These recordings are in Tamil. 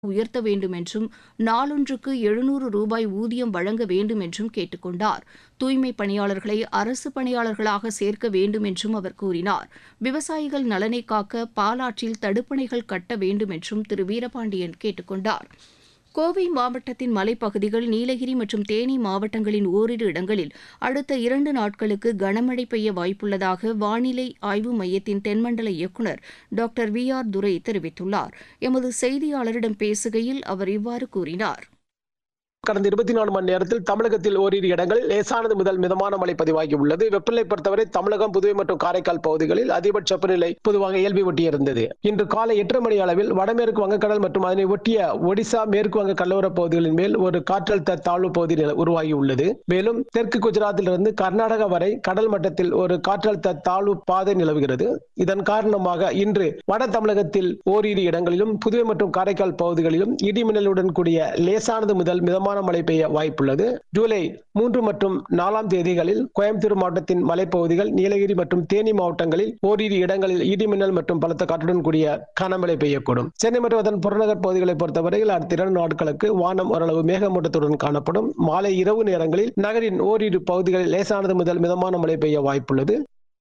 உயர்த்த வேண்டும் என்றும் நாளொன்றுக்கு எழுநூறு ரூபாய் ஊதியம் வழங்க வேண்டும் என்றும் கேட்டுக் கொண்டார் தூய்மைப் பணியாளர்களை அரசு பணியாளர்களாக சேர்க்க வேண்டும் என்றும் அவர் கூறினார் விவசாயிகள் நலனை காக்க பாலாற்றில் தடுப்பணைகள் கட்ட வேண்டும் என்றும் திரு வீரபாண்டியன் கேட்டுக் கொண்டார் கோவை மாவட்டத்தின் மலைப்பகுதிகள் நீலகிரி மற்றும் தேனி மாவட்டங்களின் ஓரிரு இடங்களில் அடுத்த இரண்டு நாட்களுக்கு கனமழை பெய்ய வாய்ப்புள்ளதாக வானிலை ஆய்வு மையத்தின் தென்மண்டல இயக்குநர் டாக்டர் வி ஆர் துரை தெரிவித்துள்ளார் எமது செய்தியாளரிடம் பேசுகையில் அவர் இவ்வாறு கூறினார் கடந்த இருபத்தி நாலு மணி நேரத்தில் தமிழகத்தில் ஓரிரு இடங்களில் லேசானது முதல் மிதமான மழை பதிவாகி உள்ளது வெப்பநிலை பொறுத்தவரை தமிழகம் புதுவை மற்றும் காரைக்கால் பகுதிகளில் அதிகபட்ச வெப்பநிலை பொதுவாக இயல்பை ஒட்டியிருந்தது இன்று காலை எட்டரை மணி அளவில் வடமேற்கு வங்கக்கடல் மற்றும் அதனை ஒட்டிய ஒடிசா மேற்கு வங்க கடலோர பகுதிகளின் மேல் ஒரு காற்றழுத்த தாழ்வு பகுதி நில- உருவாகி உள்ளது மேலும் தெற்கு குஜராத்திலிருந்து கர்நாடகா வரை கடல் மட்டத்தில் ஒரு காற்றழுத்த தாழ்வு பாதை நிலவுகிறது இதன் காரணமாக இன்று வட தமிழகத்தில் ஓரிரு இடங்களிலும் புதுவை மற்றும் காரைக்கால் பகுதிகளிலும் இடி மின்னலுடன் கூடிய லேசானது முதல் மிதமான மழை பெய்ய வாய்ப்புள்ளது ஜூலை மூன்று மற்றும் நாலாம் தேதிகளில் கோயம்புத்தூர் மாவட்டத்தின் மலைப்பகுதிகள் நீலகிரி மற்றும் தேனி மாவட்டங்களில் ஓரிரு இடங்களில் இடி மின்னல் மற்றும் பலத்த காற்றுடன் கூடிய கனமழை பெய்யக்கூடும் சென்னை மற்றும் அதன் புறநகர் பகுதிகளை பொறுத்தவரையில் அடுத்த இரண்டு நாட்களுக்கு வானம் ஓரளவு மேகமூட்டத்துடன் காணப்படும் மாலை இரவு நேரங்களில் நகரின் ஓரிரு பகுதிகளில் லேசானது முதல் மிதமான மழை பெய்ய வாய்ப்புள்ளது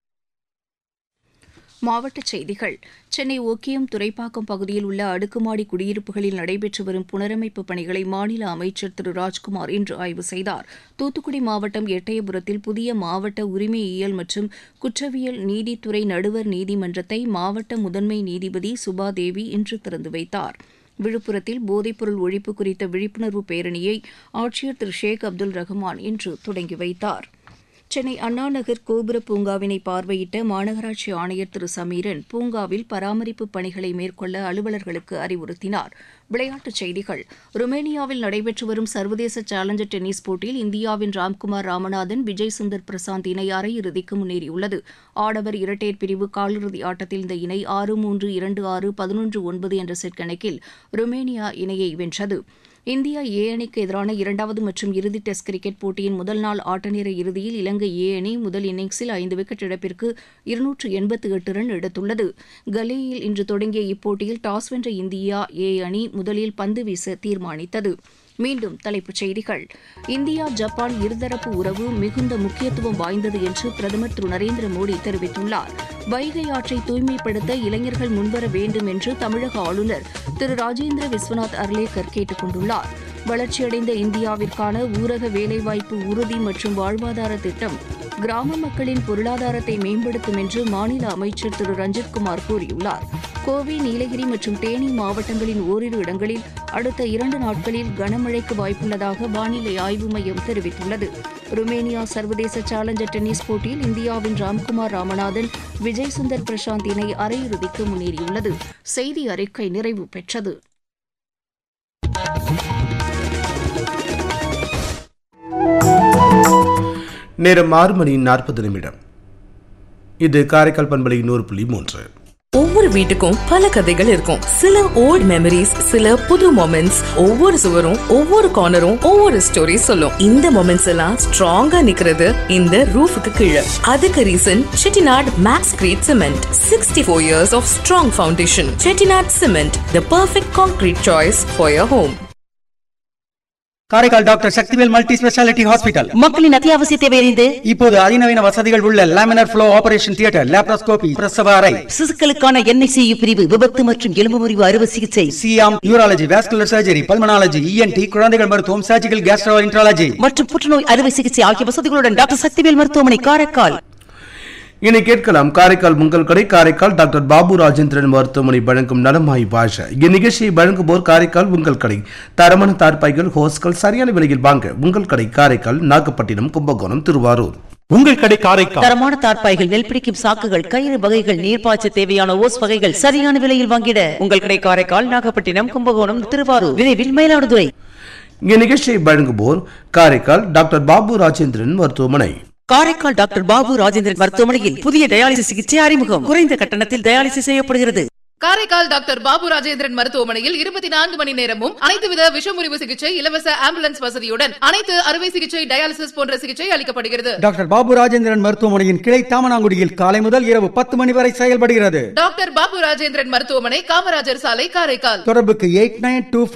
மாவட்டச் செய்திகள் சென்னை ஒக்கியம் துறைப்பாக்கம் பகுதியில் உள்ள அடுக்குமாடி குடியிருப்புகளில் நடைபெற்று வரும் புனரமைப்பு பணிகளை மாநில அமைச்சர் திரு ராஜ்குமார் இன்று ஆய்வு செய்தார் தூத்துக்குடி மாவட்டம் எட்டயபுரத்தில் புதிய மாவட்ட உரிமையியல் மற்றும் குற்றவியல் நீதித்துறை நடுவர் நீதிமன்றத்தை மாவட்ட முதன்மை நீதிபதி சுபாதேவி இன்று திறந்து வைத்தார் விழுப்புரத்தில் போதைப்பொருள் ஒழிப்பு குறித்த விழிப்புணர்வு பேரணியை ஆட்சியர் திரு ஷேக் அப்துல் ரஹ்மான் இன்று தொடங்கி வைத்தார் சென்னை அண்ணாநகர் கோபுர பூங்காவினை பார்வையிட்ட மாநகராட்சி ஆணையர் திரு சமீரன் பூங்காவில் பராமரிப்பு பணிகளை மேற்கொள்ள அலுவலர்களுக்கு அறிவுறுத்தினார் விளையாட்டுச் செய்திகள் ருமேனியாவில் நடைபெற்று வரும் சர்வதேச சேலஞ்சர் டென்னிஸ் போட்டியில் இந்தியாவின் ராம்குமார் ராமநாதன் விஜய் சுந்தர் பிரசாந்த் இணை அரையிறுதிக்கு முன்னேறியுள்ளது ஆடவர் இரட்டையர் பிரிவு காலிறுதி ஆட்டத்தில் இந்த இணை ஆறு மூன்று இரண்டு ஆறு பதினொன்று ஒன்பது என்ற செட் கணக்கில் ருமேனியா இணையை வென்றது இந்தியா ஏ அணிக்கு எதிரான இரண்டாவது மற்றும் இறுதி டெஸ்ட் கிரிக்கெட் போட்டியின் முதல் நாள் ஆட்டநேர இறுதியில் இலங்கை ஏ அணி முதல் இன்னிங்ஸில் ஐந்து விக்கெட் இழப்பிற்கு இருநூற்று எண்பத்து எட்டு ரன் எடுத்துள்ளது கலேயில் இன்று தொடங்கிய இப்போட்டியில் டாஸ் வென்ற இந்தியா ஏ அணி முதலில் பந்து வீச தீர்மானித்தது மீண்டும் தலைப்புச் செய்திகள் இந்தியா ஜப்பான் இருதரப்பு உறவு மிகுந்த முக்கியத்துவம் வாய்ந்தது என்று பிரதமர் திரு நரேந்திர மோடி தெரிவித்துள்ளார் வைகை ஆற்றை தூய்மைப்படுத்த இளைஞர்கள் முன்வர வேண்டும் என்று தமிழக ஆளுநர் திரு ராஜேந்திர விஸ்வநாத் அர்லேக்கர் கேட்டுக் கொண்டுள்ளார் வளர்ச்சியடைந்த இந்தியாவிற்கான ஊரக வேலைவாய்ப்பு உறுதி மற்றும் வாழ்வாதார திட்டம் கிராம மக்களின் பொருளாதாரத்தை மேம்படுத்தும் என்று மாநில அமைச்சர் திரு ரஞ்சித்குமார் கூறியுள்ளார் கோவை நீலகிரி மற்றும் தேனி மாவட்டங்களின் ஓரிரு இடங்களில் அடுத்த இரண்டு நாட்களில் கனமழைக்கு வாய்ப்புள்ளதாக வானிலை ஆய்வு மையம் தெரிவித்துள்ளது ருமேனியா சர்வதேச சேலஞ்சர் டென்னிஸ் போட்டியில் இந்தியாவின் ராம்குமார் ராமநாதன் விஜய் சுந்தர் பிரசாந்த் இணை அரையிறுதிக்கு முன்னேறியுள்ளது செய்தி அறிக்கை நிறைவு பெற்றது நேரம் ஆறு மணி நாற்பது நிமிடம் இது காரைக்கால் பண்பலை நூறு புள்ளி மூன்று ஒவ்வொரு வீட்டுக்கும் பல கதைகள் இருக்கும் சில ஓல்ட் மெமரிஸ் சில புது மொமெண்ட்ஸ் ஒவ்வொரு சுவரும் ஒவ்வொரு கார்னரும் ஒவ்வொரு ஸ்டோரி சொல்லும் இந்த மொமெண்ட்ஸ் எல்லாம் ஸ்ட்ராங்கா நிக்கிறது இந்த ரூஃபுக்கு கீழே அதுக்கு reason Chettinad makes great cement sixty four years of strong foundation Chettinad cement the perfect concrete choice for your home Karaikal doctor Sakthivel multi speciality hospital மக்களின் அத்தியாவசிய தேவையறிந்து இப்போது அதிநவீன வசதிகள் உள்ள laminar flow operation theatre laparoscopy பிரசவ அறை சிசுக்களுக்கான என்ஐசியு பிரிவு விபத்து மற்றும் எலும்பு முறிவு அறுவை சிகிச்சை சியாம் urology vascular surgery pulmonology E N T குழந்தைகள் மருத்துவம் சர்ஜிக்கல் கேஸ்ட்ரோ இன்ட்ராலஜி மற்றும் புற்றுநோய் அறுவை சிகிச்சை ஆகிய வசதிகளுடன் டாக்டர் சக்திவேல் மருத்துவமனை காரைக்கால் இனி கேட்கலாம் காரைக்கால் உங்கள் கடை காரைக்கால் டாக்டர் பாபு ராஜேந்திரன் மருத்துவமனை வழங்கும் நலமாய் வாழ இந்நிகழ்ச்சியை வழங்குவோர் காரைக்கால் உங்கள் கடை தரமான தார்பாய்கள் ஹோஸ்கள் சரியான விலையில் வாங்க உங்கள் கடை காரைக்கால் நாகப்பட்டினம் கும்பகோணம் திருவாரூர் உங்கள் கடை காரைக்கால் தரமான தார்ப்பாய்கள் நெல் பிடிக்கும் சாக்குகள் கயிறு வகைகள் நீர்ப்பாய்ச்ச தேவையான ஓஸ் வகைகள் சரியான விலையில் வாங்கிட உங்கள் கடை காரைக்கால் நாகப்பட்டினம் கும்பகோணம் திருவாரூர் விரைவில் மயிலாடுதுறை இந்நிகழ்ச்சியை வழங்குவோர் காரைக்கால் டாக்டர் பாபு ராஜேந்திரன் மருத்துவமனை காரைக்கால் டாக்டர் பாபு ராஜேந்திரன் மருத்துவமனையில் புதிய டயாலிசிஸ் சிகிச்சை அறிமுகம் குறைந்த கட்டணத்தில் டயாலிசிஸ் செய்யப்படுகிறது காரைக்கால் டாக்டர் பாபு ராஜேந்திரன் மருத்துவமனையில் இருபத்தி நான்கு மணி நேரமும் அனைத்து வித விஷமுறிவு சிகிச்சை இலவச ஆம்புலன்ஸ் வசதியுடன் அனைத்து அறுவை சிகிச்சை டயாலிசிஸ் போன்ற சிகிச்சை அளிக்கப்படுகிறது டாக்டர் பாபு ராஜேந்திரன் மருத்துவமனையின் கிளை தாமனாங்குடியில் காலை முதல் இரவு பத்து மணி வரை செயல்படுகிறது டாக்டர் பாபு ராஜேந்திரன் மருத்துவமனை காமராஜர் சாலை காரைக்கால் தொடர்புக்கு எயிட் நைன் டூ